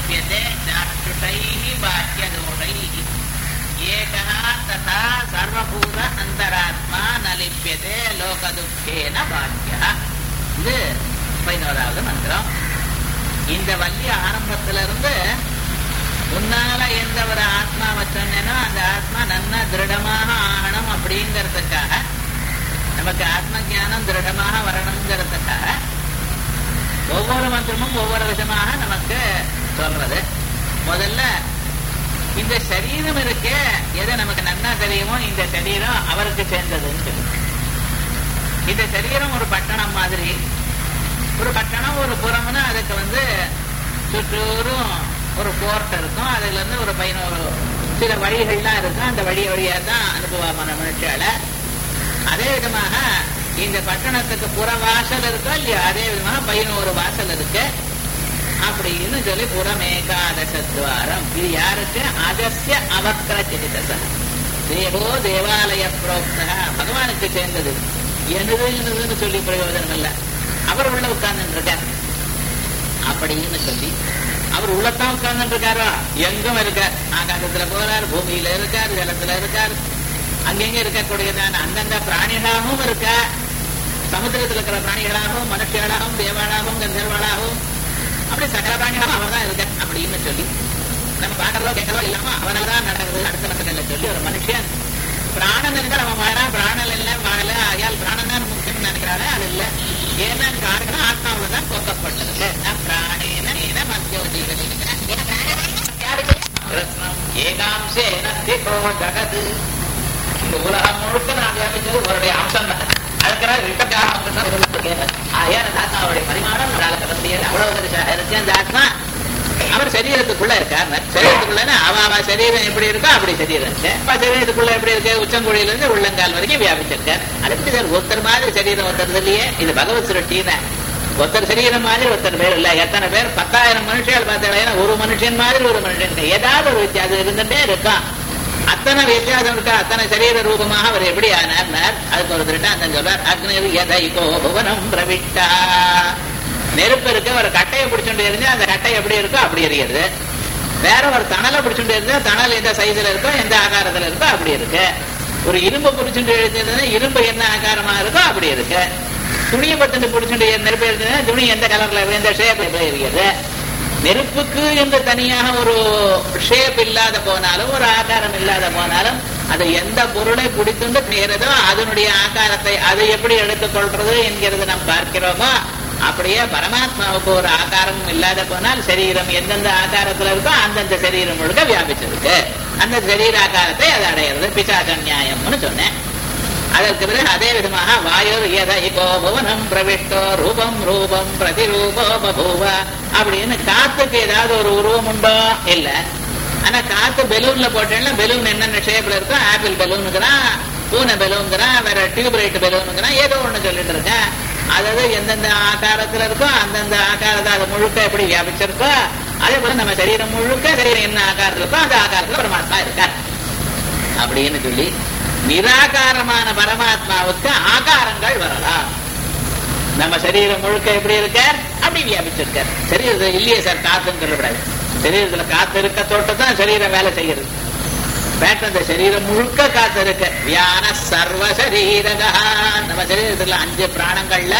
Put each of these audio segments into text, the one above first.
लिप्यते चाक्षुषैः बाह्यदोषैः एकः तथा सर्वभूत अन्तरात्मा न लिप्यते லோகதுக்கேன பாக்கிய இது பதினோராவது மந்திரம் இந்த வள்ளி ஆரம்பத்துல இருந்து உன்னால எந்த ஒரு ஆத்மாவை சொன்னேனோ அந்த ஆத்மா நன்னா திருடமாக ஆகணும் அப்படிங்கிறதுக்காக நமக்கு ஆத்ம ஞானம் திருடமாக வரணுங்கிறதுக்காக ஒவ்வொரு மந்திரமும் ஒவ்வொரு விதமாக நமக்கு சொல்றது முதல்ல இந்த சரீரம் இருக்கே எதை நமக்கு நன்னா தெரியுமோ இந்த சரீரம் அவருக்கு சேர்ந்ததுன்னு சொல்லி இந்த சரீரம் ஒரு பட்டணம் மாதிரி ஒரு பட்டணம் ஒரு புறம்னா அதுக்கு வந்து சுற்றூரும் ஒரு போர்ட் இருக்கும் அதுல இருந்து ஒரு பதினோரு சில வழிகள்லாம் இருக்கும் அந்த வழி வழியா தான் அனுபவமான மனுஷால அதே விதமாக இந்த பட்டணத்துக்கு புற வாசல் இருக்கோ இல்லையா அதே விதமாக பதினோரு வாசல் இருக்கு அப்படின்னு சொல்லி புறமேகாதசத்வாரம் இது யாருக்கு அகசிய அவக்ர சிரிதச தேவோ தேவாலய புரோக்தா பகவானுக்கு சேர்ந்தது எனது எனதுன்னு சொல்லி பிரயோஜனம் இல்ல அவர் உள்ள உட்கார்ந்து இருக்கார் அப்படின்னு சொல்லி அவர் உள்ளத்தான் உட்கார்ந்து இருக்காரோ எங்கும் இருக்கார் ஆகாசத்துல போறார் பூமியில இருக்கார் ஜலத்துல இருக்கார் அங்கெங்க இருக்கக்கூடியதான அந்தந்த பிராணிகளாகவும் இருக்கா சமுத்திரத்தில் இருக்கிற பிராணிகளாகவும் மனுஷர்களாகவும் தேவாளாகவும் கந்தர்வளாகவும் அப்படி சகல பிராணிகளாகவும் அவர் தான் இருக்க அப்படின்னு சொல்லி நம்ம பார்க்கறதோ கேட்கறதோ இல்லாம அவனால தான் நடக்குது அடுத்த மசங்கள்ல சொல்லி ஒரு மனுஷன் பிராணன் இருந்தால் அவன் வாழா பிராணல் இல்ல வாழல ஆயால் பிராணன் தான் முக்கியம் நினைக்கிறாரு அது இல்ல ஏன்னா காரணம் ஆத்மாவில் தான் போக்கப்பட்டது பிராணேன ஏன மத்தியோதீகம் ஏகாம்சேன திகோ ஜகது இந்த உலகம் முழுக்க நான் வியாபிச்சது அவருடைய அம்சம் தான் அதுக்காக ரிட்டக்காக அவருடைய பரிமாணம் நம்மளால முடியாது அவ்வளவு பெருசாக இருக்கு அந்த ஆத்மா அவர் சரீரத்துக்குள்ள இருக்கார் சரீரத்துக்குள்ளனா அவ அவ சரீரம் எப்படி இருக்கோ அப்படி சரீரம் இருக்கு அப்ப சரீரத்துக்குள்ள எப்படி இருக்கு உச்சங்குழியில இருந்து உள்ளங்கால் வரைக்கும் வியாபிச்சிருக்கார் அது எப்படி சார் ஒருத்தர் மாதிரி சரீரம் ஒருத்தர் இல்லையே இது பகவத் சிருஷ்டின ஒருத்தர் சரீரம் மாதிரி ஒருத்தர் பேர் இல்ல எத்தனை பேர் பத்தாயிரம் மனுஷர்கள் பார்த்தாலே ஒரு மனுஷன் மாதிரி ஒரு மனுஷன் ஏதாவது ஒரு வித்தியாசம் இருந்துட்டே இருக்கான் அத்தனை வித்தியாசம் இருக்கா அத்தனை சரீர ரூபமாக அவர் எப்படி ஆனார் அதுக்கு ஒரு திருட்டாந்தம் சொல்றார் அக்னி யதைகோ புவனம் பிரவிட்டா நெருப்பு இருக்கு ஒரு கட்டையை பிடிச்சுட்டு இருந்தா அந்த கட்டை எப்படி இருக்கோ அப்படி எரியுது வேற ஒரு தணலை பிடிச்சுட்டு இருந்தா தணல் எந்த சைஸ்ல இருக்கோ எந்த ஆகாரத்துல இருக்கோ அப்படி இருக்கு ஒரு இரும்பு பிடிச்சுட்டு எழுதிருந்தா இரும்பு என்ன ஆகாரமா இருக்கோ அப்படி இருக்கு துணியை பட்டு பிடிச்சுட்டு நெருப்பு எழுதினா துணி எந்த கலர்ல இருக்கு எந்த ஷேப்ல எரியுது நெருப்புக்கு என்று தனியாக ஒரு ஷேப் இல்லாத போனாலும் ஒரு ஆகாரம் இல்லாத போனாலும் அது எந்த பொருளை பிடித்துண்டு நேரதோ அதனுடைய ஆகாரத்தை அதை எப்படி எடுத்துக்கொள்றது என்கிறது நாம் பார்க்கிறோமோ அப்படியே பரமாத்மாவுக்கு ஒரு ஆகாரம் இல்லாத போனால் சரீரம் எந்தெந்த ஆகாரத்துல இருக்கோ அந்தந்த சரீரம் முழுக்க வியாபிச்சிருக்கு அந்த சரீர ஆகாரத்தை அது அடையிறது பிசாச நியாயம்னு சொன்னேன் அதற்கு பிறகு அதே விதமாக வாயுர் எதைகோ புவனம் பிரவிஷ்டோ ரூபம் ரூபம் பிரதிரூபோ பபூவ அப்படின்னு காத்துக்கு ஏதாவது ஒரு உருவம் உண்டோ இல்ல ஆனா காத்து பெலூன்ல போட்டேன்னா பெலூன் என்னென்ன ஷேப்ல இருக்கோ ஆப்பிள் பெலூனுங்கிறான் பூனை பெலூனுங்கிறான் வேற டியூப்லைட் பெலூனுங்கிறான் ஏதோ ஒண்ணு சொல்லிட்டு இருக்கேன் அதாவது எந்தெந்த ஆகாரத்துல இருக்கோ அந்தந்த ஆகாரத்தை அது முழுக்க எப்படி வியாபிச்சிருக்கோ அதே போல நம்ம சரீரம் முழுக்க சரீரம் என்ன ஆகாரத்தில் இருக்கோ அந்த ஆகாரத்துல பரமாத்மா இருக்கார் அப்படின்னு சொல்லி நிராகாரமான பரமாத்மாவுக்கு ஆகாரங்கள் வரலாம் நம்ம சரீரம் முழுக்க எப்படி இருக்கார் அப்படி வியாபிச்சிருக்கார் சரீரத்தில் இல்லையே சார் காத்துன்னு சொல்லக்கூடாது சரீரத்துல காத்து இருக்க தொட்டு தான் சரீரம் வேலை செய்யறது பேட்ட அந்த சரீரம் முழுக்க காத்து இருக்கு வியான சர்வ சரீரகா நம்ம சரீரத்துல அஞ்சு பிராணங்கள்ல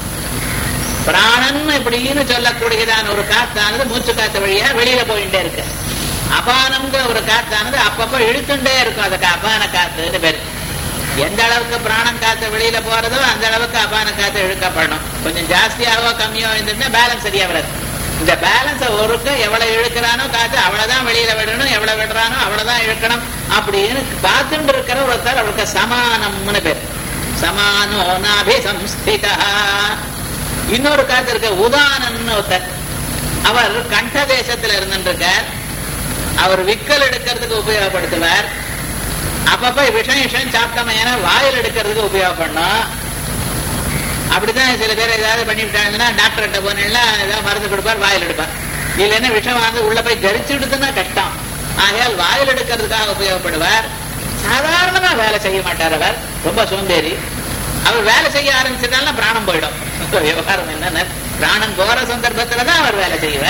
பிராணன் இப்படின்னு சொல்லக்கூடியதான ஒரு காத்தானது மூச்சு காத்து வழியா வெளியில போயிட்டே இருக்கு அபானம்ங்கிற ஒரு காத்தானது அப்பப்ப இழுத்துட்டே இருக்கும் அதுக்கு அபான காத்துன்னு பேரு எந்த அளவுக்கு பிராணம் காத்து வெளியில போறதோ அந்த அளவுக்கு அபான காத்து இழுக்கப்படணும் கொஞ்சம் ஜாஸ்தியாவோ கம்மியோ இருந்துன்னா பேலன்ஸ் சரியா வராது இந்த பேலன்ஸ ஒருக்க எவ்வளவு இழுக்கிறானோ காத்து அவ்வளவுதான் வெளியில விடணும் எவ்வளவு விடுறானோ அவ்வளவுதான் இழுக்கணும் அப்படின்னு பார்த்துட்டு இருக்கிற ஒருத்தர் அவருக்கு சமானம்னு பேர் சமானோ நாபிசம்ஸ்திதா இன்னொரு காத்து இருக்க உதானன்னு ஒருத்தர் அவர் கண்ட தேசத்துல இருந்துருக்கார் அவர் விக்கல் எடுக்கிறதுக்கு உபயோகப்படுத்துவார் அப்பப்ப விஷம் விஷம் சாப்பிட்டோம் ஏன்னா வாயில் எடுக்கிறதுக்கு உபயோகப்படணும் அப்படிதான் சில பேர் ஏதாவது பண்ணிவிட்டாங்கன்னா டாக்டர்கிட்ட போனீங்கன்னா ஏதாவது மருந்து கொடுப்பார் வாயில் எடுப்பார் இல்லைன்னா விஷம் வந்து உள்ள போய் ஜரிச்சுடுதுன்னா கஷ்டம் ஆகையால் வாயில் எடுக்கிறதுக்காக உபயோகப்படுவார் சாதாரணமா வேலை செய்ய மாட்டார் அவர் ரொம்ப சோம்பேறி அவர் வேலை செய்ய ஆரம்பிச்சிட்டாலும் பிராணம் போயிடும் விவகாரம் என்னன்னா பிராணம் போற சந்தர்ப்பத்துல தான் அவர் வேலை செய்வார்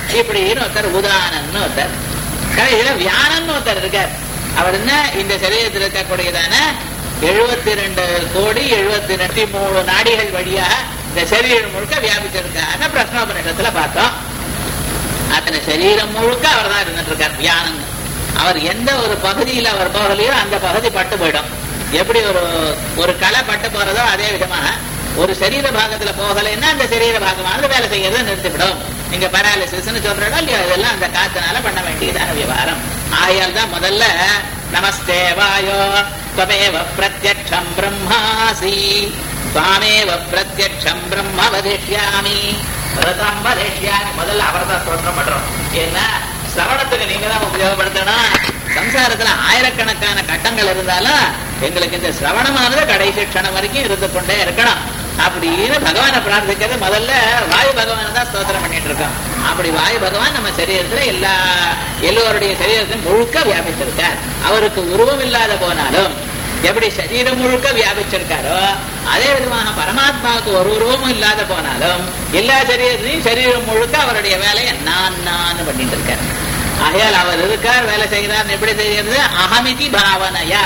இப்படின்னு ஒருத்தர் உதானன்னு ஒருத்தர் கடைசியில வியானன்னு ஒருத்தர் இருக்கார் அவர் என்ன இந்த சரீரத்தில் இருக்கக்கூடியதான எழுபத்தி ரெண்டு கோடி எழுபத்தி ரெண்டு மூணு நாடிகள் வழியாக இந்த சரீரம் முழுக்க வியாபிச்சிருக்கான பிரஷ்னோபனிஷத்துல பார்த்தோம் அத்தனை சரீரம் முழுக்க அவர் தான் இருந்துட்டு இருக்கார் வியானன் அவர் எந்த ஒரு பகுதியில் அவர் போகலையோ அந்த பகுதி பட்டு போயிடும் எப்படி ஒரு ஒரு களை பட்டு போறதோ அதே விதமாக ஒரு சரீர பாகத்துல போகலைன்னா அந்த சரீர பாகமானது வேலை செய்யறதை நிறுத்திவிடும் நீங்க பராலிசிஸ்னு சொல்றோம் இல்லையா இதெல்லாம் அந்த காத்தினால பண்ண வேண்டியதான விவகாரம் ஆகையால் தான் முதல்ல நமஸ்தே வாயோ त्वमेव प्रत्यक्षम् ब्रह्मासि त्वामेव प्रत्यक्षम् ब्रह्म वदिष्यामि ரதம் வதிஷ்யாமி முதல்ல அவர்தான் தோற்றம் பண்றோம் ஏன்னா சிரவணத்துக்கு நீங்க தான் உபயோகப்படுத்தணும் சம்சாரத்துல ஆயிரக்கணக்கான கட்டங்கள் இருந்தாலும் எங்களுக்கு இந்த சிரவணமானது கடைசி க்ஷணம் வரைக்கும் இருந்து கொண்டே இருக்கணும் அப்படின்னு பகவானை பிரார்த்திக்கிறது முதல்ல வாயு பகவானை தான் ஸ்தோத்திரம் பண்ணிட்டு இருக்கோம் அப்படி வாயு பகவான் நம்ம சரீரத்துல எல்லா எல்லோருடைய சரீரத்தையும் முழுக்க வியாபிச்சிருக்கார் அவருக்கு உருவம் இல்லாத போனாலும் எப்படி சரீரம் முழுக்க வியாபிச்சிருக்காரோ அதே விதமாக பரமாத்மாவுக்கு ஒரு உருவமும் இல்லாத போனாலும் எல்லா சரீரத்திலையும் சரீரம் முழுக்க அவருடைய வேலையை நான் நான் பண்ணிட்டு இருக்கார் ஆகையால் அவர் இருக்கார் வேலை செய்கிறார் எப்படி செய்கிறது அகமிதி பாவனையா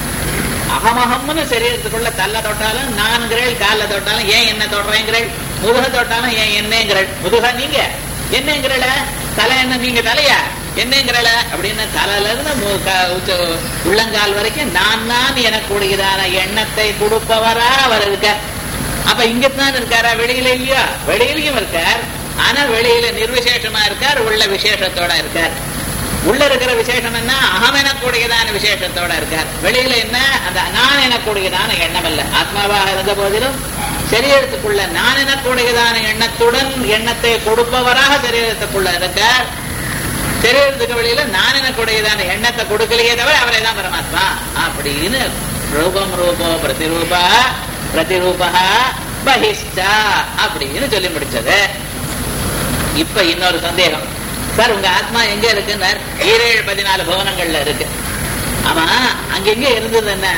அகமகம்னு சரீரத்துக்குள்ள தள்ள தொட்டாலும் நான்கிறேள் கால தொட்டாலும் ஏன் என்ன தொடுறேங்கிறேள் முதுக தொட்டாலும் ஏன் என்னங்கிறள் முதுக நீங்க என்னங்கிறல தலை என்ன நீங்க தலையா என்னங்கிறல அப்படின்னு தலையில இருந்து மு- க- உச்ச- உள்ளங்கால் வரைக்கும் நான் நான் எனக்குடையதான எண்ணத்தை கொடுப்பவரா அவர் இருக்கார் அப்ப இங்கத்தான் இருக்காரா வெளியில இல்லையா வெளியிலயும் இருக்கார் ஆனா வெளியில நிர்விசேஷமா இருக்கார் உள்ள விசேஷத்தோட இருக்கார் உள்ள இருக்கிற விசேஷம் என்ன அகம் எனக்கூடியதான விசேஷத்தோட இருக்கார் வெளியில என்ன அந்த நான் எனக்கூடியதான எண்ணம் அல்ல ஆத்மாவாக இருந்த போதிலும் சரீரத்துக்குள்ள நான் எனக்கூடியதான எண்ணத்துடன் எண்ணத்தை கொடுப்பவராக சரீரத்துக்குள்ள இருக்கார் சரீரத்துக்கு வெளியில நான் எனக்கூடியதான எண்ணத்தை கொடுக்கலையே தவிர அவரே தான் பரமாத்மா அப்படின்னு ரூபம் ரூபோ பிரதிரூபா பிரதிரூபா பகிஷ்டா அப்படின்னு சொல்லி முடிச்சது இப்ப இன்னொரு சந்தேகம் சார் உங்க ஆத்மா எங்க இருக்குன்னு ஈரேழு பதினாலு புவனங்கள்ல இருக்கு ஆமா அங்கெங்க இருந்தது என்ன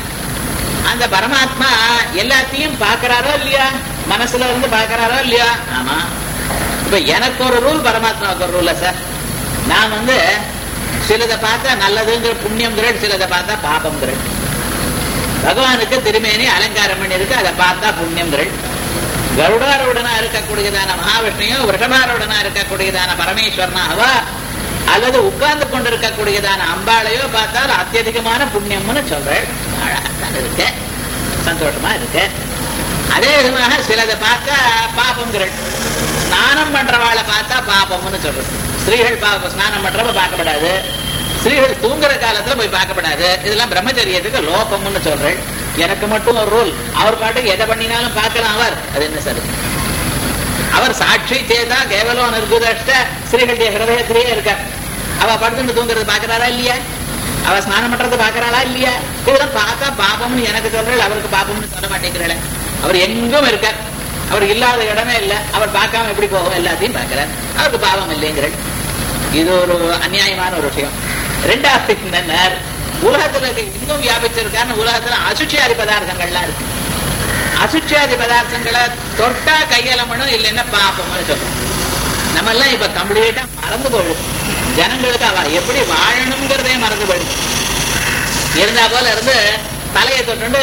அந்த பரமாத்மா எல்லாத்தையும் பாக்குறாரோ இல்லையா மனசுல இருந்து பாக்குறாரோ இல்லையா ஆமா இப்ப எனக்கு ஒரு ரூல் பரமாத்மாவுக்கு ஒரு ரூல்ல சார் நான் வந்து சிலதை பார்த்தா நல்லதுங்கிற புண்ணியம் கிரேட் சிலதை பார்த்தா பாபம் கிரேட் பகவானுக்கு திருமேனி அலங்காரம் பண்ணி இருக்கு அதை பார்த்தா புண்ணியம் கிரேட் கருடாரோடனா இருக்கக்கூடியதான மகாவிஷ்ணுயோ விஷபாரோடனா இருக்கக்கூடியதான பரமேஸ்வரனாவா அல்லது உட்கார்ந்து கொண்டிருக்கக்கூடியதான அம்பாளையோ பார்த்தால் அத்தியதிகமான புண்ணியம்னு சொல்றேன் அழகாத்தான் இருக்கு சந்தோஷமா இருக்கு அதே விதமாக சிலதை பார்த்தா பாபங்கிறள் ஸ்நானம் பண்றவாளை பார்த்தா பாபம்னு சொல்றது ஸ்திரீகள் பாபம் ஸ்நானம் பண்றவ பார்க்கப்படாது ஸ்திரீகள் தூங்குற காலத்துல போய் பார்க்கப்படாது இதெல்லாம் பிரம்மச்சரியத்துக்கு லோகம்னு சொல்றேன் எனக்கு மட்டும் ஒரு ரூல் அவர் பாட்டுக்கு எதை பண்ணினாலும் பார்க்கலாம் அவர் அது என்ன சார் அவர் சாட்சி சேதா கேவலம் நிர்குதஷ்ட ஸ்ரீகளுடைய ஹிருதயத்திலேயே இருக்கார் அவ படுத்துட்டு தூங்குறது பாக்குறாரா இல்லையா அவ ஸ்நானம் பண்றது பாக்குறாளா இல்லையா இதெல்லாம் பார்த்தா பாபம்னு எனக்கு சொல்றாள் அவருக்கு பாபம்னு சொல்ல மாட்டேங்கிறாள் அவர் எங்கும் இருக்கார் அவர் இல்லாத இடமே இல்ல அவர் பார்க்காம எப்படி போகும் எல்லாத்தையும் பார்க்கிறார் அவருக்கு பாவம் இல்லைங்கிறாள் இது ஒரு அநியாயமான ஒரு விஷயம் ரெண்டாவது என்னன்னா உலகத்துல இருக்க இன்னும் வியாபிச்சிருக்கான்னு உலகத்துல அசுச்சியாதி பதார்த்தங்கள்லாம் இருக்கு அசுச்சியாதி பதார்த்தங்களை தொட்டா கையலமணும் இல்லைன்னா பாப்போம்னு சொல்றோம் நம்ம எல்லாம் இப்ப கம்ப்ளீட்டா மறந்து போயிடும் ஜனங்களுக்கு அவ எப்படி வாழணுங்கிறதே மறந்து போயிடும் இருந்தா போல இருந்து தலையை தொட்டு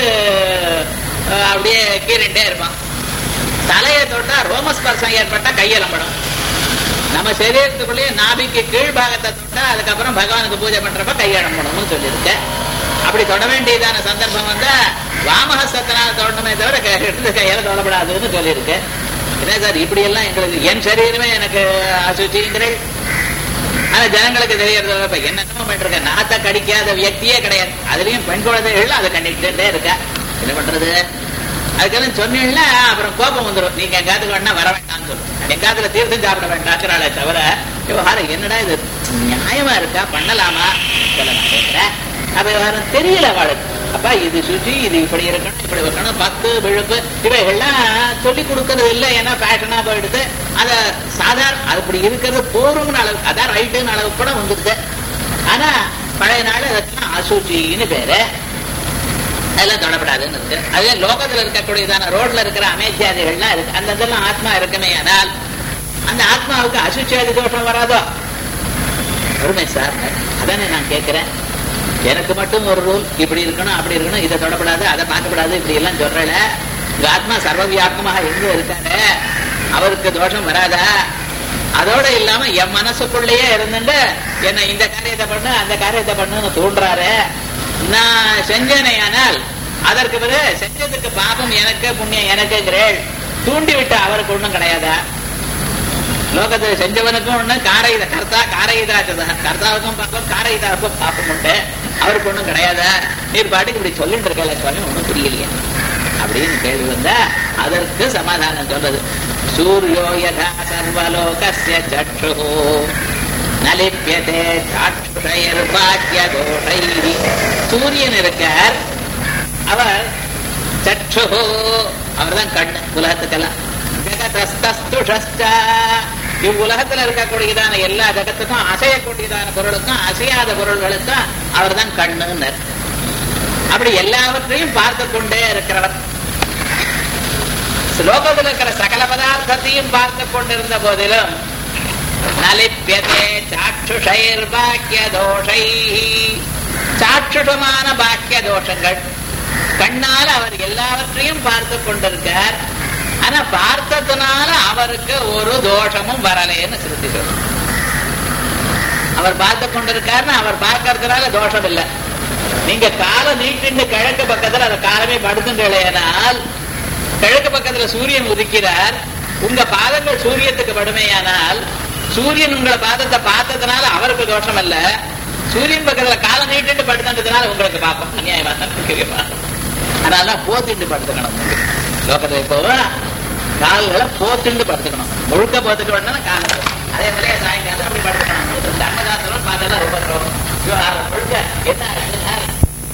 அப்படியே கீறிண்டே இருப்பான் தலையை தொட்டா ரோமஸ்பர்சம் ஏற்பட்டா கையலம்படும் நம்ம சரீரத்துக்குள்ளேயே நாபிக்கு கீழ் பாகத்தை தொட்டா அதுக்கப்புறம் பகவானுக்கு பூஜை பண்றப்ப கையெழம்பணும்னு சொல்லியிருக்கேன் அப்படி தொட வேண்டியதான சந்தர்ப்பம் வந்தா வாமஹஸ்தனால தொடணுமே தவிர க- இடது கையால தொடப்படாதுன்னு சொல்லியிருக்கேன் என்ன சார் இப்படி எல்லாம் எங்களுக்கு என் சரீரமே எனக்கு அசுச்சிங்கிறேன் ஆனா ஜனங்களுக்கு தெரியறது இப்ப என்னென்னமோ பண்ணிருக்க நாத்த கடிக்காத வியக்தியே கிடையாது அதுலயும் பெண் குழந்தைகள் அதை கண்டிக்கிட்டே இருக்கா என்ன பண்றது அதுக்கெல்லாம் சொன்னீங்கன்னா அப்புறம் கோபம் வந்துடும் நீங்க எங்காத்துக்கு வேணா வர வேண்டாம்னு சொல்லும் எங்காத்துல தீர்த்தம் சாப்பிட வேண்டாங்கிறாளே தவிர விவகாரம் என்னடா இது நியாயமா இருக்கா பண்ணலாமா சொல்ல மாட்டேங்கிற அப்ப விவகாரம் தெரியல அவளுக்கு அப்பா இது சுற்றி இது இப்படி இருக்கணும் இப்படி இருக்கணும் பத்து விழுப்பு இவைகள்லாம் சொல்லி கொடுக்கறது இல்லை ஏன்னா ஃபேஷனா போயிடுது அத சாதாரண அது இப்படி இருக்கிறது போரும்னு அளவு அதான் ரைட்டுன்னு அளவு கூட வந்துருது ஆனா பழைய நாள் அதுக்கெல்லாம் அசூச்சின்னு பேரு அதெல்லாம் தொடப்படாதுன்னு இருக்கு அதே லோகத்துல இருக்கக்கூடியதான ரோட்ல இருக்கிற அமேத்தியாதிகள்லாம் இருக்கு அந்த இதெல்லாம் ஆத்மா இருக்குமே ஆனால் அந்த ஆத்மாவுக்கு அசுச்சாதி தோஷம் வராதோ வருமே சார் அதானே நான் கேட்கிறேன் எனக்கு மட்டும் ஒரு ரூல் இப்படி இருக்கணும் அப்படி இருக்கணும் இதை தொடப்படாது அதை பார்க்கப்படாது இப்படி எல்லாம் சொல்றேன் உங்க ஆத்மா சர்வவியாபகமாக எங்க இருக்காரு அவருக்கு தோஷம் வராதா அதோட இல்லாம என் மனசுக்குள்ளேயே இருந்துட்டு என்ன இந்த காரியத்தை பண்ணு அந்த காரியத்தை பண்ணுன்னு தூண்டுறாரு நான் செஞ்சேனையானால் அதற்கு பிறகு செஞ்சதுக்கு பாபம் எனக்கு புண்ணியம் எனக்குங்கிறேள் தூண்டி விட்ட அவருக்கு ஒண்ணும் கிடையாதா லோகத்தை செஞ்சவனுக்கும் ஒண்ணு காரைத கர்த்தா காரைதாச்சதா கர்த்தாவுக்கும் பாப்பம் காரைதாவுக்கும் பாப்பம் உண்டு அவருக்கு ஒண்ணும் கிடையாதா நீர் பாட்டுக்கு இப்படி சொல்லிட்டு இருக்கல சுவாமி ஒண்ணும் புரியலையே அப்படின்னு கேள்வி வந்தா அதற்கு சமாதானம் சொல்றது சூரியோ யதா சர்வலோகஸ்ய சற்று நலிப்பியதே சாட்சுஷயர் பாக்கிய தோஷை சூரியன் இருக்கார் அவர் சற்று அவர்தான் கண்ணு உலகத்துக்கெல்லாம் ஜெகதஸ்துஷஸ்ட இவ்வுலகத்துல இருக்கக்கூடியதான எல்லா ஜகத்துக்கும் அசையக்கூடியதான பொருளுக்கும் அசையாத பொருள்களுக்கும் அவர் தான் கண்ணுன்னர் அப்படி எல்லாவற்றையும் பார்த்து கொண்டே இருக்கிறவர் லோகத்தில் இருக்கிற சகல பதார்த்தத்தையும் பார்த்து கொண்டிருந்த போதிலும் நலிப்பியதே சாட்சுஷைர் பாக்கிய தோஷை சாட்சுஷமான பாக்கிய தோஷங்கள் கண்ணால் அவர் எல்லாவற்றையும் பார்த்து கொண்டிருக்கார் ஆனா பார்த்ததுனால அவருக்கு ஒரு தோஷமும் வரலைன்னு சிறுத்தி சொல்றார் அவர் பார்த்து கொண்டிருக்காருன்னா அவர் பார்க்கறதுனால தோஷம் இல்லை நீங்க காலை நீட்டிண்டு கிழக்கு பக்கத்துல அந்த காலமே படுத்துங்களேனால் கிழக்கு பக்கத்துல சூரியன் உதிக்கிறார் உங்க பாதங்கள் சூரியத்துக்கு படுமையானால் சூரியன் உங்களை பாதத்தை பார்த்ததுனால அவருக்கு தோஷம் அல்ல சூரியன் பக்கத்துல காலை நீட்டிட்டு படுத்துன்றதுனால உங்களுக்கு பார்ப்போம் அநியாயமா தான் அதனால போத்திட்டு படுத்துக்கணும் லோகத்துல இப்போ கால்களை போத்துண்டு படுத்துக்கணும் முழுக்க போத்துட்டு வேணா காலை அதே மாதிரி சாயங்காலம் அப்படி படுத்துக்கணும் தர்மதாசனம் பார்த்தா ரொம்ப ரோகம் விவகாரம் முழுக்க என்ன ரெண்டு நேரம்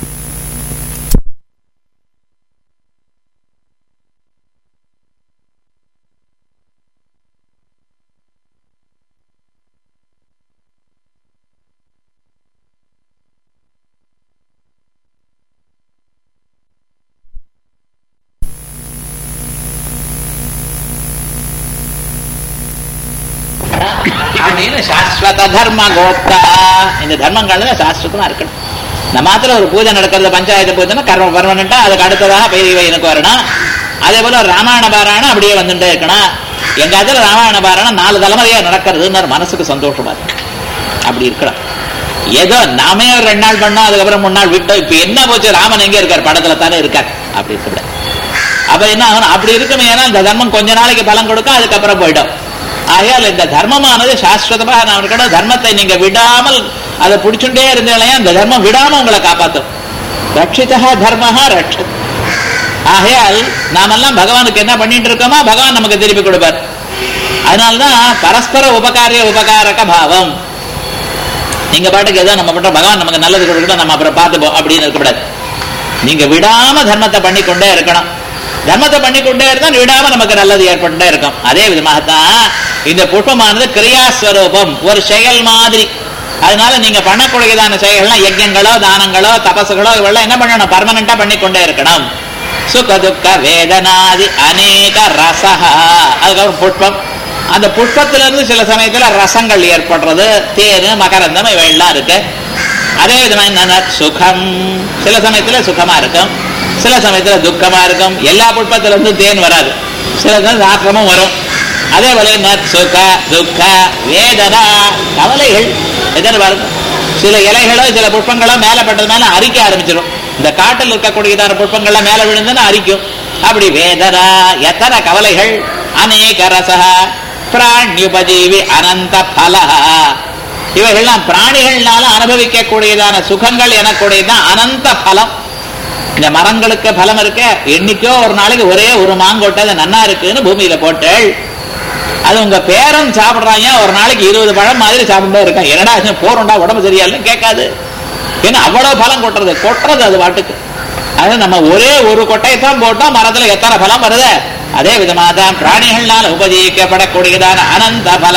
அப்படின்னு சாஸ்வத தர்ம கோப்தா இந்த தர்மங்கள் சாஸ்வதமா இருக்கணும் நம்ம மாத்திரம் ஒரு பூஜை நடக்கிறது பஞ்சாயத்து பூஜைனா கர்ம பர்மனண்டா அதுக்கு அடுத்ததாக பெரிய எனக்கு வரணும் அதே போல ராமாயண பாராயணம் அப்படியே வந்துட்டே இருக்கணும் எங்க அதுல ராமாயண பாராயணம் நாலு தலைமுறையா நடக்கிறதுன்னு மனசுக்கு சந்தோஷமா இருக்கு அப்படி இருக்கணும் ஏதோ நாமே ஒரு ரெண்டு நாள் பண்ணோம் அதுக்கப்புறம் மூணு நாள் விட்டோம் இப்ப என்ன போச்சு ராமன் எங்க இருக்கார் படத்துல தானே இருக்கார் அப்படி இருக்கக்கூடாது அப்ப என்ன ஆகணும் அப்படி இருக்குமே ஏன்னா இந்த தர்மம் கொஞ்ச நாளைக்கு பலன் கொடுக்கும் அதுக்கப்புறம் போயிடும் ஆகையால் இந்த தர்மமானது சாஸ்வதமாக நான் இருக்கணும் தர்மத்தை நீங்க விடாமல் அதை பிடிச்சுட்டே இருந்தீங்களே அந்த தர்மம் விடாம உங்களை காப்பாற்றும் ரட்சிதா தர்மஹா ரட்சத் ஆகையால் நாமெல்லாம் பகவானுக்கு என்ன பண்ணிட்டு இருக்கோமோ பகவான் நமக்கு திருப்பி கொடுப்பார் அதனால்தான் பரஸ்பர உபகாரிய உபகாரக பாவம் நீங்க பாட்டுக்கு ஏதோ நம்ம பண்ற பகவான் நமக்கு நல்லது கொடுக்கணும் நம்ம அப்புறம் பார்த்துப்போம் அப்படின்னு இருக்கக்கூடாது நீங்க விடாம தர்மத்தை பண்ணி கொண்டே இருக்கணும் தர்மத்தை பண்ணி கொண்டே இருந்தா விடாம நமக்கு நல்லது ஏற்பட்டே இருக்கும் அதே விதமாகத்தான் இந்த புஷ்பமானது கிரியாஸ்வரூபம் ஒரு செயல் மாதிரி அதனால நீங்க பண்ணக்கூடியதான செயல்கள்லாம் யஜ்யங்களோ தானங்களோ தபசுகளோ இவெல்லாம் என்ன பண்ணணும் பர்மனண்டா பண்ணி கொண்டே இருக்கணும் சுக துக்க வேதனாதி அநேக ரசஹா அதுக்கப்புறம் புஷ்பம் அந்த புஷ்பத்துல இருந்து சில சமயத்துல ரசங்கள் ஏற்படுறது தேனு மகரந்தம் இவையெல்லாம் இருக்கு அதே விதமா என்னன்னா சுகம் சில சமயத்துல சுகமா இருக்கும் சில சமயத்துல துக்கமா இருக்கும் எல்லா புஷ்பத்துல இருந்து தேன் வராது சில நாற்றமும் வரும் அதே போல நத் சுக துக்க வேதனா கவலைகள் எதன பாருங்க சில இலைகளோ சில புஷ்பங்களோ மேல பட்டதுனால அரிக்க ஆரம்பிச்சிடும் இந்த காட்டில் இருக்கக்கூடியதான புஷ்பங்கள்லாம் மேல விழுந்துன்னு அரிக்கும் அப்படி வேதனா எத்தனை கவலைகள் அநேக ரசா பிராண்யுபஜீவி அனந்த பலஹா இவைகள்லாம் பிராணிகள்னால அனுபவிக்கக்கூடியதான சுகங்கள் எனக்கூடியதான் அனந்த பலம் இந்த மரங்களுக்கு பலம் இருக்க என்னைக்கோ ஒரு நாளைக்கு ஒரே ஒரு மாங்கொட்டை அது நன்னா இருக்குன்னு பூமியில போட்டேள் அது உங்க பேரன் சாப்பிடுறாங்க ஒரு நாளைக்கு இருபது பழம் மாதிரி சாப்பிட்டு இருக்கான் என்னடா இது போறோம்டா உடம்பு சரியாயில்ல கேட்காது ஏன்னா அவ்வளவு பலம் கொட்டுறது கொட்டுறது அது பாட்டுக்கு அது நம்ம ஒரே ஒரு கொட்டையை தான் போட்டோம் மரத்துல எத்தனை பலம் வருது அதே விதமாக தான் பிராணிகள்னால் உபஜீவிக்கப்படக்கூடியதான அனந்த பல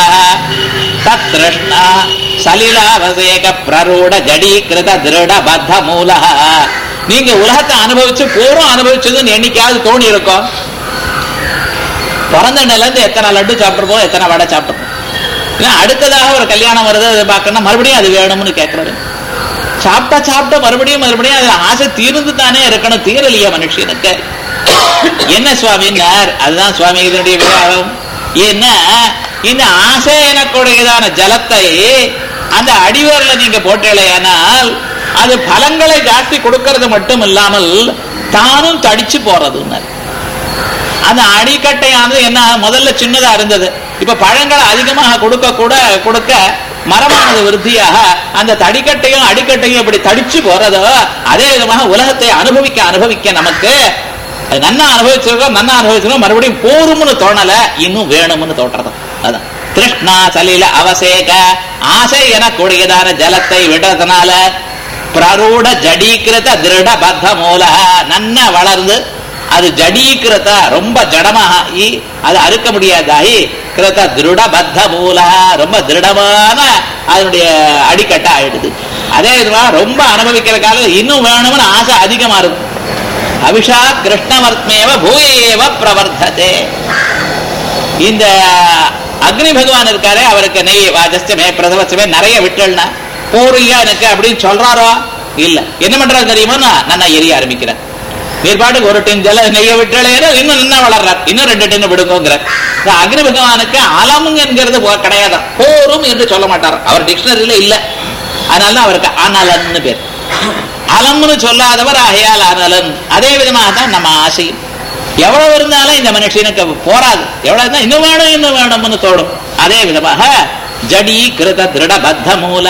தத்ருஷ்ணா சலிலாவசேக பிரரூட ஜடீகிருத திருட பத்த மூல நீங்க உலகத்தை அனுபவிச்சு பூர்வம் அனுபவிச்சதுன்னு என்னைக்காவது தோணி இருக்கும் பிறந்த இருந்து எத்தனை லட்டு சாப்பிட்டுருப்போம் எத்தனை வடை சாப்பிட்டுருப்போம் இல்லை அடுத்ததாக ஒரு கல்யாணம் வருது அதை பார்க்கணும் மறுபடியும் அது வேணும்னு கேட்கறது சாப்பிட்டா சாப்பிட்டா மறுபடியும் மறுபடியும் அதுல ஆசை தீர்ந்து தானே இருக்கணும் தீரலையா மனுஷனுக்கு என்ன சுவாமின்னார் அதுதான் சுவாமி இதனுடைய விவாதம் என்ன இந்த ஆசை எனக்குடையதான ஜலத்தை அந்த அடிவேர்ல நீங்க போட்டேலையானால் அது பலங்களை ஜாஸ்தி கொடுக்கறது மட்டும் இல்லாமல் தானும் தடிச்சு போறதுன்னார் அந்த அடிக்கட்டையானது என்ன முதல்ல சின்னதா இருந்தது இப்ப பழங்களை அதிகமாக கொடுக்க கூட கொடுக்க மரமானது விருத்தியாக அந்த தடிக்கட்டையும் அடிக்கட்டையும் இப்படி தடிச்சு போறதோ அதே விதமாக உலகத்தை அனுபவிக்க அனுபவிக்க நமக்கு அது நன்னா அனுபவிச்சிருக்கோம் நன்னா அனுபவிச்சிருக்கோம் மறுபடியும் போரும்னு தோணல இன்னும் வேணும்னு தோன்றது அதான் கிருஷ்ணா சலில அவசேக ஆசை எனக்கூடியதான ஜலத்தை விடுறதுனால பிரரூட ஜடீகிருத திருட பத்த மூல நன்னா வளர்ந்து அது ஜடீகிருத ரொம்ப ஜடமாகி அது அறுக்க முடியாதாகி கிருத திருட பத்த மூல ரொம்ப திருடமான அதனுடைய அடிக்கட்டை ஆயிடுது அதே விதமா ரொம்ப அனுபவிக்கிற காலம் இன்னும் வேணும்னு ஆசை அதிகமா இருக்கும் அபிஷா கிருஷ்ணவர்த்மேவ பூயேவ பிரவர்த்ததே இந்த அக்னி பகவான் இருக்காரே அவருக்கு நெய் வாஜஸ்தமே பிரசவச்சமே நிறைய விட்டல்னா போறியா எனக்கு அப்படின்னு சொல்றாரோ இல்ல என்ன பண்றாரு தெரியுமா நான் எரிய ஆரம்பிக்கிறேன் நீர்பாட்டுக்கு ஒரு டின் ஜல நெய்ய விட்டலையோ இன்னும் என்ன வளர்றார் இன்னும் ரெண்டு டின்னு விடுங்கிற அக்னி பகவானுக்கு அலம் என்கிறது கிடையாது போரும் என்று சொல்ல மாட்டார் அவர் டிக்ஷனரியில இல்ல அதனால அவருக்கு அனலன்னு பேர் அலம்னு சொல்லாதவர் ஆகையால் அனலன் அதே விதமாக தான் நம்ம ஆசையும் எவ்வளவு இருந்தாலும் இந்த மனுஷனுக்கு போராது எவ்வளவு இருந்தா இன்னும் வேணும் இன்னும் வேணும்னு தோடும் அதே விதமாக ஜடி கிருத திருட பத்த மூல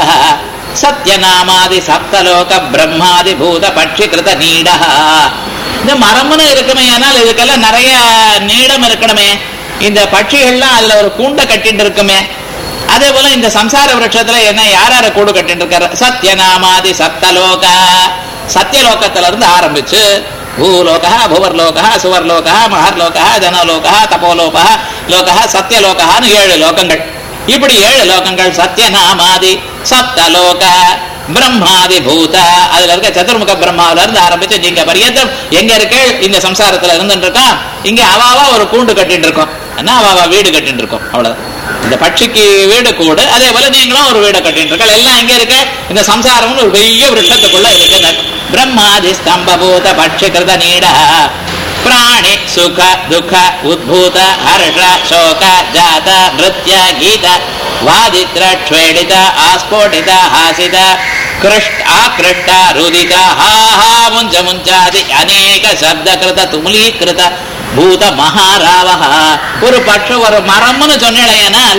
சத்யநாமாதி சப்தலோக பிரம்மாதி பூத பட்சி கிருத நீடா இந்த மரம்னு இருக்குமே ஆனால் இதுக்கெல்லாம் நிறைய நீடம் இருக்கணுமே இந்த பட்சிகள்லாம் அதுல ஒரு கூண்டை கட்டிட்டு இருக்குமே அதே போல இந்த சம்சார விரட்சத்துல என்ன யார் யார கூடு கட்டிட்டு இருக்காரு சத்யநாமாதி சப்தலோக சத்தியலோகத்துல இருந்து ஆரம்பிச்சு பூலோக புவர்லோக சுவர்லோக மகர்லோக ஜனலோக தபோலோக லோக சத்தியலோகான்னு ஏழு லோகங்கள் இப்படி ஏழு லோகங்கள் சத்தியநாமாதி சப்தலோக பிரம்மாதி பூத அதுல இருக்க சதுர்முக பிரம்மாவில இருந்து ஆரம்பிச்சு நீங்க பரியந்தம் எங்க இருக்க இந்த சம்சாரத்துல இருந்துட்டு இருக்கோம் இங்க அவாவா ஒரு கூண்டு கட்டிட்டு இருக்கோம் ஆனா அவாவா வீடு கட்டிட்டு இருக்கோம் அவ்வளவுதான் இந்த பட்சிக்கு வீடு கூடு அதே போல நீங்களும் ஒரு வீடு கட்டிட்டு இருக்க எல்லாம் எங்க இருக்கு இந்த சம்சாரம்னு ஒரு பெரிய விருஷத்துக்குள்ள இருக்கு பிரம்மாதி ஸ்தம்பூத பட்சி கிருத நீட ಪ್ರಾಣಿ ಸುಖ ದುಃಖ ಉದ್ಭೂತ ಹರ್ಷ ಶೋಕ ಜಾತ ನೃತ್ಯ ಗೀತ ವಾದಿತ್ರ ಕ್ಷೇಡಿತ ಆಸ್ಫೋಟಿತ ಹಾಸಿತ ಕೃಷ್ಟ ಆಕೃಷ್ಟ ರುದಿತ ಹಾ ಹಾ ಮುಂಚ ಮುಂಚಾದಿ ಅನೇಕ ಶಬ್ದಕೃತ ತುಮುಲೀಕೃತ பூத மகாராவக ஒரு பட்ச ஒரு மரம்னு சொன்னேனால்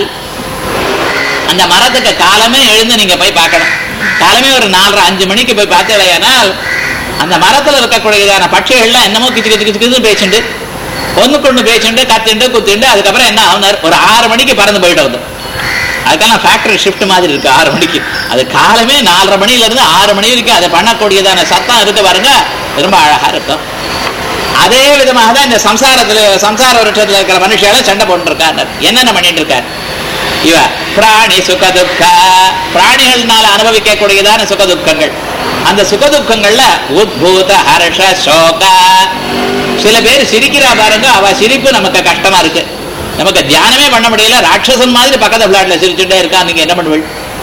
அந்த மரத்துக்கு காலமே எழுந்து நீங்க போய் பார்க்கணும் காலமே ஒரு நாலரை அஞ்சு மணிக்கு போய் பார்த்தேனால் அந்த மரத்துல இருக்கக்கூடியதான பட்சிகள்லாம் என்னமோ கிச்சு கிச்சு கிச்சு கிச்சு பேச்சுண்டு ஒண்ணுக்கு ஒண்ணு பேச்சுண்டு கத்துண்டு குத்துண்டு அதுக்கப்புறம் என்ன ஆகுனார் ஒரு ஆறு மணிக்கு பறந்து போயிட்டு வந்து அதுக்கெல்லாம் ஃபேக்டரி ஷிஃப்ட் மாதிரி இருக்கு ஆறு மணிக்கு அது காலமே நாலரை மணில இருந்து ஆறு மணி வரைக்கும் அதை பண்ணக்கூடியதான சத்தம் இருக்கு பாருங்க ரொம்ப அழகா இருக்கும் அதே விதமாக தான் இந்த சம்சாரத்துல சம்சார வருஷத்துல இருக்கிற மனுஷால சண்டை போட்டு இருக்காரு என்னென்ன பண்ணிட்டு இருக்காரு இவ பிராணி சுக துக்க பிராணிகள்னால அனுபவிக்கக்கூடியதான சுக துக்கங்கள் அந்த சுக துக்கங்கள்ல உத்பூத ஹர்ஷ சோக சில பேர் சிரிக்கிறா பாருங்க அவ சிரிப்பு நமக்கு கஷ்டமா இருக்கு நமக்கு தியானமே பண்ண முடியல ராட்சசன் மாதிரி பக்கத்து பிளாட்ல சிரிச்சுட்டே இருக்கா நீங்க என்ன பண்ணுவீள்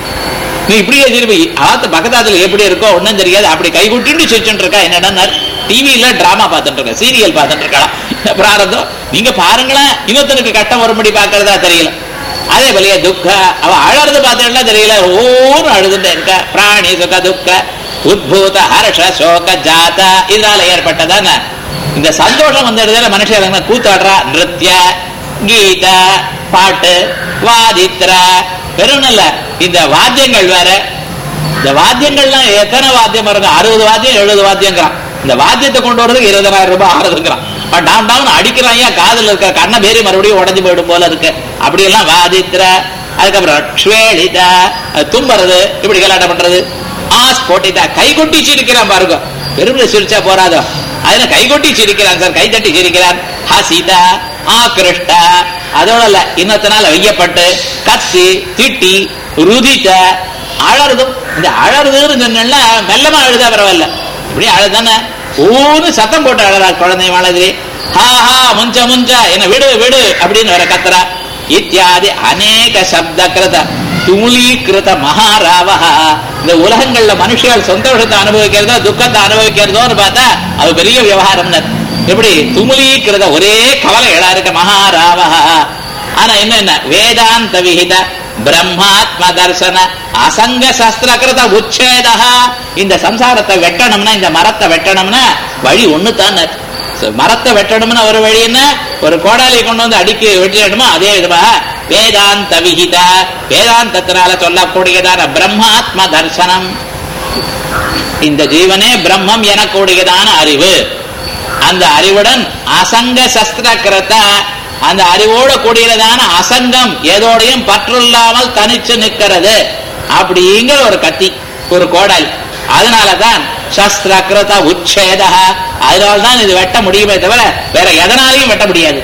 நீ இப்படியே திரும்பி ஆத்து பக்கத்தாத்துல எப்படி இருக்கோ ஒன்னும் தெரியாது அப்படி கை குட்டிட்டு சிரிச்சுட்டு இருக்கா என்னடா டிவியில டிராமா பார்த்துட்டு இருக்க சீரியல் பார்த்துட்டு இருக்கலாம் பிராரதம் நீங்க பாருங்களேன் இன்னொருத்தனுக்கு கட்டம் வரும்படி பாக்குறதா தெரியல அதே போலயே துக்க அவ அழறது பார்த்தா தெரியல ஓன்னு அழுதுட்டே இருக்க பிராணி சுக துக்க உத்பூத ஹர்ஷ சோக ஜாத இதனால ஏற்பட்டதான இந்த சந்தோஷம் வந்ததுல மனுஷன் கூத்தாடுறா நிருத்திய கீத பாட்டு வாதித்ர வெறும் இல்ல இந்த வாத்தியங்கள் வேற இந்த வாத்தியங்கள்லாம் எத்தனை வாத்தியம் இருக்கு அறுபது வாத்தியம் எழுபது வாத்தியங்கிறான் இந்த வாத்தியத்தை கொண்டு வரதுக்கு இருபதாயிரம் ரூபாய் ஆறுதுங்கிறான் டவுன் டவுன் அடிக்கிறான் ஏன் காதுல இருக்க கண்ணை பேரி மறுபடியும் உடஞ்சு போயிடும் போல இருக்கு அப்படியெல்லாம் வாதித்ர அதுக்கப்புறம் ஸ்வேளித தும்புறது இப்படி கலாட்டம் பண்றது ஆஸ் போட்டிதா கை கொட்டி சிரிக்கிறான் பாருங்க பெருமை சிரிச்சா போறாதோ அதுல கை கொட்டி சிரிக்கிறான் சார் கை தட்டி சிரிக்கிறான் ஹசிதா ஆகிருஷ்டா அதோட இல்ல இன்னத்தினால வையப்பட்டு கத்தி திட்டி ருதித்த அழறதும் இந்த அழறதுன்னு சொன்னா மெல்லமா அழுதா பரவாயில்ல இப்படி அழுதானே ஊன்னு சத்தம் போட்டு அழறா குழந்தை மாதிரி ஹா ஹா முஞ்ச முஞ்ச என்ன விடு விடு அப்படின்னு வர கத்துறா இத்தியாதி அநேக சப்த கிருத துளீகிருத மகாராவா இந்த உலகங்கள்ல மனுஷர்கள் சந்தோஷத்தை அனுபவிக்கிறதோ துக்கத்தை அனுபவிக்கிறதோன்னு பார்த்தா அது பெரிய விவகாரம்னு எப்படி துமுலீகிருத ஒரே கவலைகளா இருக்க மகாராவா ஆனா என்னென்ன வேதாந்த விகித பிரம்மாத்ம தர்சன அசங்க சஸ்திரகிருத உச்சேதா இந்த சம்சாரத்தை வெட்டணும்னா இந்த மரத்தை வெட்டணும்னா வழி ஒண்ணு தான் மரத்தை வெட்டணும்னா ஒரு வழி என்ன ஒரு கோடாலி கொண்டு வந்து அடிக்கி வெட்டிடணுமோ அதே விதமா வேதாந்த விகித வேதாந்தத்தினால சொல்லக்கூடியதான பிரம்மாத்ம தர்சனம் இந்த ஜீவனே பிரம்மம் எனக்கூடியதான அறிவு அந்த அறிவுடன் அசங்க சஸ்திரகிருத்த அந்த அறிவோடு கூடியதான அசங்கம் ஏதோடையும் பற்றில்லாமல் தனிச்சு நிற்கிறது அப்படிங்கிற ஒரு கத்தி ஒரு கோடாலி அதனாலதான் சஸ்திரகிருத உச்சேத அதனால்தான் இது வெட்ட முடியுமே தவிர வேற எதனாலையும் வெட்ட முடியாது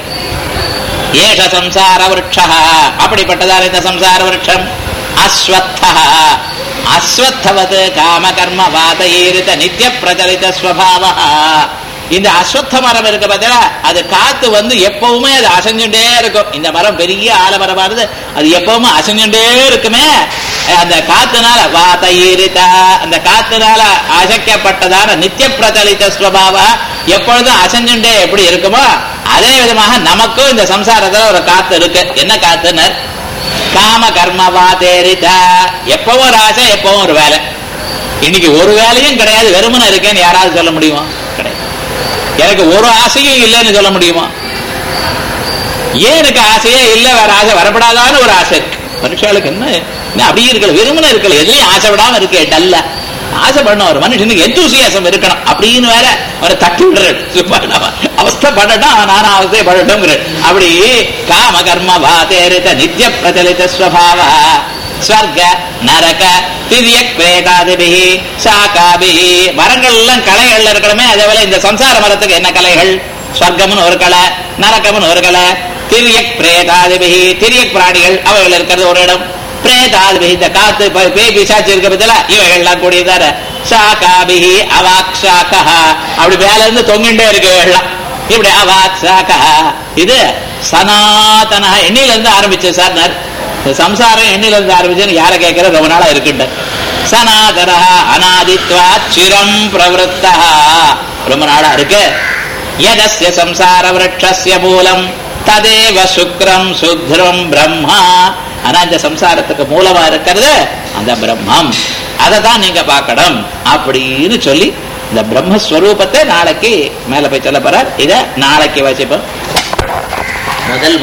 ஏஷ சம்சார விரக்ஷா அப்படிப்பட்டதான இந்த சம்சார விரக்ஷம் அஸ்வத்தா அஸ்வத்தவது காம கர்ம வாதஈரித நித்திய பிரச்சலித ஸ்வபாவா இந்த அஸ்வத்த மரம் இருக்கு பார்த்தா அது காத்து வந்து எப்பவுமே அது அசைஞ்சுட்டே இருக்கும் இந்த மரம் பெரிய ஆலமரமானது அது எப்பவுமே அசைஞ்சுட்டே இருக்குமே அந்த காத்துனால வாதஈரித அந்த காத்துனால அசைக்கப்பட்டதான நித்திய பிரச்சலித ஸ்வபாவா எப்பொழுதும் அசைஞ்சுட்டே எப்படி இருக்குமோ அதே விதமாக நமக்கும் இந்த சம்சாரத்துல ஒரு காத்து இருக்கு என்ன காத்துன்னு காம கர்மவா தேரித எப்பவும் ஒரு ஆசை எப்பவும் ஒரு வேலை இன்னைக்கு ஒரு வேலையும் கிடையாது வெறுமனை இருக்கேன்னு யாராவது சொல்ல முடியுமா கிடையாது எனக்கு ஒரு ஆசையும் இல்லைன்னு சொல்ல முடியுமா ஏன் எனக்கு ஆசையே இல்லை வேற ஆசை வரப்படாதான்னு ஒரு ஆசை இருக்கு மனுஷாளுக்கு என்ன என்ன அப்படியே இருக்கல வெறுமனை இருக்கல எதுலயும் ஆசை விடாம இருக்கே டல்ல ஆசைப்படணும் ஒரு மனுஷனுக்கு எந்தூசியாசம் இருக்கணும் அப்படின்னு வேற அவரை தட்டி விடுறாரு அவஸ்தப்படட்டும் நானும் அவஸ்தைப்படட்டும் அப்படி காம கர்ம வாதேரித நித்திய பிரச்சலித ஸ்வபாவ ஸ்வர்க நரக திரியக் பிரேதாதிபிஹி சாகாபிஹி மரங்கள் எல்லாம் கலைகள்ல இருக்கணுமே அதே போல இந்த சம்சார மரத்துக்கு என்ன கலைகள் ஸ்வர்க்கம்னு ஒரு கலை நரக்கம்னு ஒரு கலை திரியக் பிரேதாதிபிஹி திரியக் பிராணிகள் அவைகள் இருக்கிறது ஒரு இடம் பிரேதாதிபிஹி இந்த காத்து பேய் பிசாச்சு இருக்க பத்தில இவைகள்லாம் கூடியதார சாகாபிஹி அவாக் சாக்கா அப்படி மேல இருந்து தொங்கிண்டே இருக்கு இவைகள்லாம் இப்படி அவாக் சாக்கா இது சனாதன எண்ணில இருந்து ஆரம்பிச்சு சார் சம்சாரம் எண்ணில இருந்து ஆரம்பிச்சுன்னு யார கேட்கறது ரொம்ப நாளா இருக்குண்ட சனாதன அநாதித்வா சிரம் பிரவருத்தா ரொம்ப நாளா இருக்கு யதஸ்ய சம்சார விரட்சஸ்ய மூலம் ததேவ சுக்ரம் சுத்ரம் பிரம்மா ஆனா இந்த சம்சாரத்துக்கு மூலமா இருக்கிறது அந்த பிரம்மம் அதை தான் நீங்க பார்க்கணும் அப்படின்னு சொல்லி இந்த பிரம்மஸ்வரூபத்தை நாளைக்கு மேல போய் சொல்ல போறார் இத நாளைக்கு வச்சுப்போம் முதல்